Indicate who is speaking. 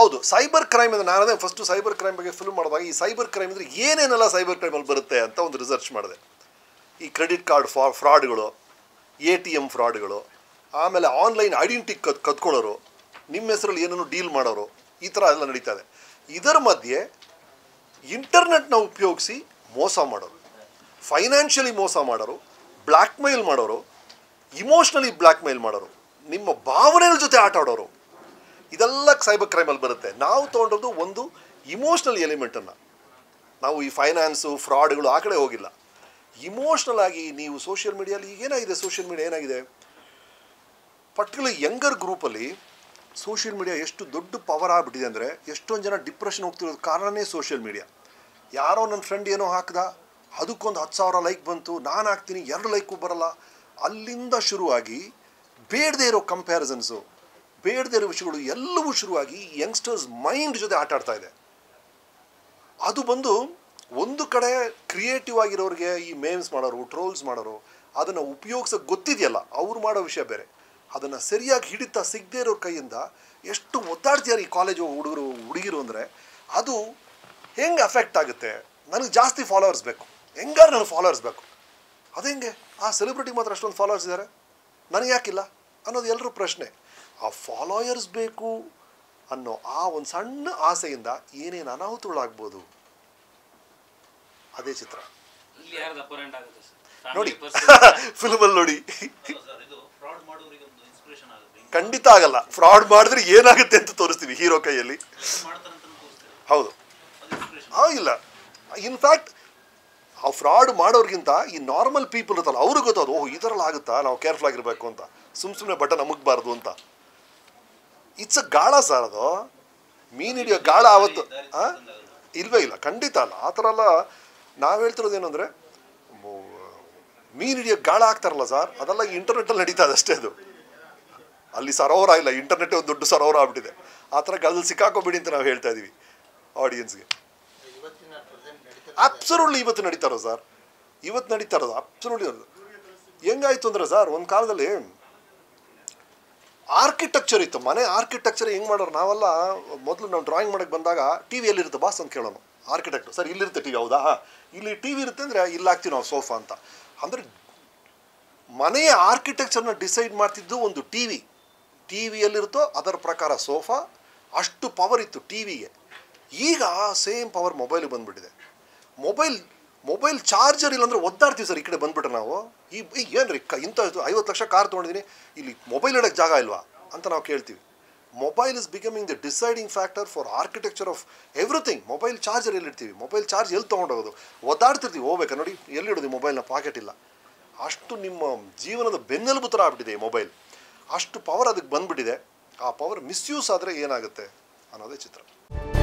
Speaker 1: ಹೌದು cyber crime ಅಂದರೆ ನಾನು ಅದೇ ಫಸ್ಟು ಸೈಬರ್ ಕ್ರೈಮ್ ಬಗ್ಗೆ ಫಿಲ್ಮ್ ಮಾಡಿದಾಗ ಈ ಸೈಬರ್ ಕ್ರೈಮ್ ಅಂದರೆ ಏನೇನೆಲ್ಲ ಸೈಬರ್ ಕ್ರೈಮಲ್ಲಿ ಬರುತ್ತೆ ಅಂತ ಒಂದು ರಿಸರ್ಚ್ ಮಾಡಿದೆ ಈ ಕ್ರೆಡಿಟ್ ಕಾರ್ಡ್ ಫಾ ಫ್ರಾಡ್ಗಳು ಎ ಟಿ ಎಮ್ ಫ್ರಾಡ್ಗಳು ಆಮೇಲೆ ಆನ್ಲೈನ್ ಐಡೆಂಟಿ ಕದ್ ಕದ್ಕೊಳ್ಳೋರು ನಿಮ್ಮ ಹೆಸರಲ್ಲಿ ಏನನ್ನು ಡೀಲ್ ಮಾಡೋರು ಈ ಥರ ಎಲ್ಲ ನಡೀತಾ ಇದೆ ಇದರ ಮಧ್ಯೆ ಇಂಟರ್ನೆಟ್ನ ಉಪಯೋಗಿಸಿ ಮೋಸ ಮಾಡೋರು ಫೈನಾನ್ಷಿಯಲಿ ಮೋಸ ಮಾಡೋರು ಬ್ಲ್ಯಾಕ್ ಮೇಲ್ ಮಾಡೋರು ಇಮೋಷ್ನಲಿ ಬ್ಲ್ಯಾಕ್ ಮೇಲ್ ಮಾಡೋರು ನಿಮ್ಮ ಭಾವನೆಗಳ ಜೊತೆ ಆಟ ಆಡೋರು ಇದೆಲ್ಲ ಸೈಬರ್ ಕ್ರೈಮಲ್ಲಿ ಬರುತ್ತೆ ನಾವು ತೊಗೊಂಡದ್ದು ಒಂದು ಇಮೋಷ್ನಲ್ ಎಲಿಮೆಂಟನ್ನು ನಾವು ಈ ಫೈನಾನ್ಸು ಫ್ರಾಡ್ಗಳು ಆ ಕಡೆ ಹೋಗಿಲ್ಲ ಇಮೋಷ್ನಲ್ ಆಗಿ ನೀವು ಸೋಷಿಯಲ್ ಮೀಡಿಯಲ್ಲಿ ಈಗ ಏನಾಗಿದೆ ಸೋಷಿಯಲ್ ಮೀಡಿಯಾ ಏನಾಗಿದೆ ಪರ್ಟಿಕ್ಯುಲರ್ ಯಂಗರ್ ಗ್ರೂಪಲ್ಲಿ ಸೋಷಿಯಲ್ ಮೀಡಿಯಾ ಎಷ್ಟು ದೊಡ್ಡ ಪವರ್ ಆಗಿಬಿಟ್ಟಿದೆ ಅಂದರೆ ಎಷ್ಟೊಂದು ಜನ ಡಿಪ್ರೆಷನ್ ಹೋಗ್ತಿರೋದು ಕಾರಣನೇ ಸೋಷಿಯಲ್ ಮೀಡಿಯಾ ಯಾರೋ ನನ್ನ ಫ್ರೆಂಡ್ ಏನೋ ಹಾಕ್ದ ಅದಕ್ಕೊಂದು ಹತ್ತು ಸಾವಿರ ಲೈಕ್ ಬಂತು ನಾನು ಹಾಕ್ತೀನಿ ಎರಡು ಲೈಕು ಬರಲ್ಲ ಅಲ್ಲಿಂದ ಶುರುವಾಗಿ ಬೇಡದೇ ಇರೋ ಕಂಪ್ಯಾರಿಸನ್ಸು ಬೇಡದೇ ಇರೋ ವಿಷಯಗಳು ಎಲ್ಲವೂ ಶುರುವಾಗಿ ಯಂಗ್ಸ್ಟರ್ಸ್ ಮೈಂಡ್ ಜೊತೆ ಆಟ ಆಡ್ತಾ ಇದೆ ಅದು ಬಂದು ಒಂದು ಕಡೆ ಕ್ರಿಯೇಟಿವ್ ಆಗಿರೋರಿಗೆ ಈ ಮೇಮ್ಸ್ ಮಾಡೋರು ಟ್ರೋಲ್ಸ್ ಮಾಡೋರು ಅದನ್ನು ಉಪಯೋಗಿಸೋಕೆ ಗೊತ್ತಿದೆಯಲ್ಲ ಅವ್ರು ಮಾಡೋ ವಿಷಯ ಬೇರೆ ಅದನ್ನು ಸರಿಯಾಗಿ ಹಿಡಿತಾ ಸಿಗದೇ ಇರೋ ಕೈಯಿಂದ ಎಷ್ಟು ಒದ್ದಾಡ್ತಿದ್ದಾರೆ ಈ ಕಾಲೇಜು ಹುಡುಗರು ಹುಡುಗಿರು ಅಂದರೆ ಅದು ಹೆಂಗೆ ಅಫೆಕ್ಟ್ ಆಗುತ್ತೆ ನನಗೆ ಜಾಸ್ತಿ ಫಾಲೋವರ್ಸ್ ಬೇಕು ಹೆಂಗಾರು ನನಗೆ ಫಾಲೋವರ್ಸ್ ಬೇಕು ಅದು ಹೆಂಗೆ ಆ ಸೆಲೆಬ್ರಿಟಿ ಮಾತ್ರ ಅಷ್ಟೊಂದು ಫಾಲೋವರ್ಸ್ ಇದ್ದಾರೆ ನನಗೆ ಯಾಕಿಲ್ಲ ಅನ್ನೋದು ಎಲ್ಲರೂ ಪ್ರಶ್ನೆ ಆ ಫಾಲೋಯರ್ಸ್ ಬೇಕು ಅನ್ನೋ ಆ ಒಂದು ಸಣ್ಣ ಆಸೆಯಿಂದ ಏನೇನು ಅನಾಹುತಗಳಾಗ್ಬೋದು ಅದೇ ಚಿತ್ರ
Speaker 2: ಇಲ್ಲಿ ಯಾರ್ದು ಅಪೋನೆಂಟ್ ಆಗುತ್ತೆ ಸರ್
Speaker 1: ನೋಡಿ
Speaker 2: ಫ್ಯಾಮಿಲಿ ಪರ್ಸನ್
Speaker 1: ಫಿಲ್ಮಲ್ಲಿ ನೋಡಿ
Speaker 3: ಸರ್ ಇದು ಫ್ರಾಡ್ ಮಾಡೋರಿಗೆ ಒಂದು ಇನ್ಸ್ಪಿರೇಷನ್ ಆಗುತ್ತೆ
Speaker 1: ಖಂಡಿತ ಆಗಲ್ಲ ಫ್ರಾಡ್ ಮಾಡಿದ್ರೆ ಏನಾಗುತ್ತೆ ಅಂತ ತೋರಿಸ್ತೀವಿ ಹೀರೋ ಕೈಯಲ್ಲಿ
Speaker 3: ಹಿಂಗ್ ಮಾಡ್ತಾರೆ ಅಂತ ತೋರಿಸ್ತಾರೆ
Speaker 1: ಹೌದು
Speaker 3: ಅದು ಇನ್ಸ್ಪಿರೇಷನ್
Speaker 1: ಆ ಇಲ್ಲ ಇನ್ಫ್ಯಾಕ್ಟ್ ಆ ಫ್ರಾಡ್ ಮಾಡೋರ್ಗಿಂತ ಈ ನಾರ್ಮಲ್ ಪೀಪಲ್ ಇರ್ತಲ್ಲ ಅವ್ರಿಗೆ ಗೊತ್ತದು ಓಹ್ ಈ ಥರಲ್ಲಿ ಆಗುತ್ತಾ ನಾವು ಕೇರ್ಫುಲ್ ಆಗಿರಬೇಕು ಅಂತ ಸುಮ್ಮ ಸುಮ್ಮನೆ ಬಟನ್ ಅಮುಕ್ಬಾರ್ದು ಅಂತ ಇಟ್ಸ್ ಅ ಗಾಳ ಸರ್ ಅದು ಮೀನು ಹಿಡಿಯೋ ಗಾಳ ಆವತ್ತು ಆ? ಇಲ್ವೇ ಇಲ್ಲ ಖಂಡಿತ ಅಲ್ಲ ಆ ಥರ ಎಲ್ಲ ನಾವು ಹೇಳ್ತಿರೋದು ಏನಂದರೆ ಮೀನು ಹಿಡಿಯೋ ಗಾಳ ಆಗ್ತಾರಲ್ಲ ಸರ್ ಅದೆಲ್ಲ ಇಂಟರ್ನೆಟ್ಟಲ್ಲಿ ನಡೀತಾ ಇದೆ ಅಷ್ಟೇ ಅದು ಅಲ್ಲಿ ಸರೋವರ ಇಲ್ಲ ಇಂಟರ್ನೆಟ್ ಒಂದು ದೊಡ್ಡ ಸರೋವರ ಆಗ್ಬಿಟ್ಟಿದೆ ಆ ಥರ ಗಾಲದಲ್ಲಿ ಸಿಕ್ಕಾಕೋಬೇಡಿ ಅಂತ ನಾವು ಹೇಳ್ತಾ ಇದ್ದೀವಿ ಆಡಿಯನ್ಸ್ಗೆ
Speaker 4: ಇವತ್ತಿನ ಪ್ರೆಸೆಂಟ್ ನಡೀತಾ
Speaker 1: ಅಬ್ಸಲ್ಯೂಟ್ಲಿ ಇವತ್ತು ನಡೀತಾರೋ ಸರ್ ಇವತ್ತು ನಡೀತಾ ಇರೋದು ಅಬ್ಸಲ್ಯೂಟ್ಲಿ ಹೆಂಗಾಯ್ತು ಅಂದ್ರೆ ಸರ್ ಒಂದು ಕಾಲದಲ್ಲಿ ಆರ್ಕಿಟೆಕ್ಚರ್ ಇತ್ತು ಮನೆ ಆರ್ಕಿಟೆಕ್ಚರ್ ಹೆಂಗೆ ಮಾಡೋರು ನಾವೆಲ್ಲ ಮೊದಲು ನಾವು ಡ್ರಾಯಿಂಗ್ ಮಾಡಕ್ಕೆ ಬಂದಾಗ ಟಿ ವಿಯಲ್ಲಿರುತ್ತೆ ಬಾಸ್ ಅಂತ ಕೇಳೋಣ ಆರ್ಕಿಟೆಕ್ಟ್ ಸರ್ ಇಲ್ಲಿರುತ್ತೆ ಟಿ ವಿ ಹೌದಾ ಹಾಂ ಇಲ್ಲಿ ಟಿ ವಿ ಇರುತ್ತೆ ಅಂದರೆ ಇಲ್ಲಿ ಹಾಕ್ತೀವಿ ನಾವು ಸೋಫಾ ಅಂತ ಅಂದರೆ ಮನೆಯ ಆರ್ಕಿಟೆಕ್ಚರ್ನ ಡಿಸೈಡ್ ಮಾಡ್ತಿದ್ದು ಒಂದು ಟಿ ವಿ ಟಿ ವಿಯಲ್ಲಿರುತ್ತೋ ಅದರ ಪ್ರಕಾರ ಸೋಫಾ ಅಷ್ಟು ಪವರ್ ಇತ್ತು ಟಿ ವಿಗೆ ಈಗ ಸೇಮ್ ಪವರ್ ಮೊಬೈಲಿಗೆ ಬಂದುಬಿಟ್ಟಿದೆ ಮೊಬೈಲ್ ಮೊಬೈಲ್ ಚಾರ್ಜರ್ ಇಲ್ಲಾಂದ್ರೆ ಒದ್ದಾಡ್ತೀವಿ ಸರ್ ಈ ಕಡೆ ಬಂದ್ಬಿಟ್ರೆ ನಾವು ಈ ಈ ಏನ್ರಿ ಕ ಇಂಥ ಐವತ್ತು ಲಕ್ಷ ಕಾರ್ ತೊಗೊಂಡಿದ್ದೀನಿ ಇಲ್ಲಿ ಮೊಬೈಲ್ ಇಡೋಕ್ಕೆ ಜಾಗ ಇಲ್ವಾ ಅಂತ ನಾವು ಕೇಳ್ತೀವಿ mobile is becoming the deciding factor for architecture of everything mobile charger ಎಲ್ಲಿಡ್ತೀವಿ ಮೊಬೈಲ್ ಚಾರ್ಜ್ ಎಲ್ಲಿ ತೊಗೊಂಡೋಗೋದು ಒದ್ದಾಡ್ತಿರ್ತೀವಿ ಹೋಗ್ಬೇಕಾ ನೋಡಿ ಎಲ್ಲಿಡೋದು ಮೊಬೈಲ್ನ ಪಾಕೆಟ್ ಇಲ್ಲ ಅಷ್ಟು ನಿಮ್ಮ ಜೀವನದ ಬೆನ್ನೆಲುಬು ಥರ ಆಗ್ಬಿಟ್ಟಿದೆ ಈ ಮೊಬೈಲ್ ಅಷ್ಟು ಪವರ್ ಅದಕ್ಕೆ ಬಂದ್ಬಿಟ್ಟಿದೆ ಆ ಪವರ್ ಮಿಸ್ಯೂಸ್ ಆದರೆ ಏನಾಗುತ್ತೆ ಅನ್ನೋದೇ ಚಿತ್ರ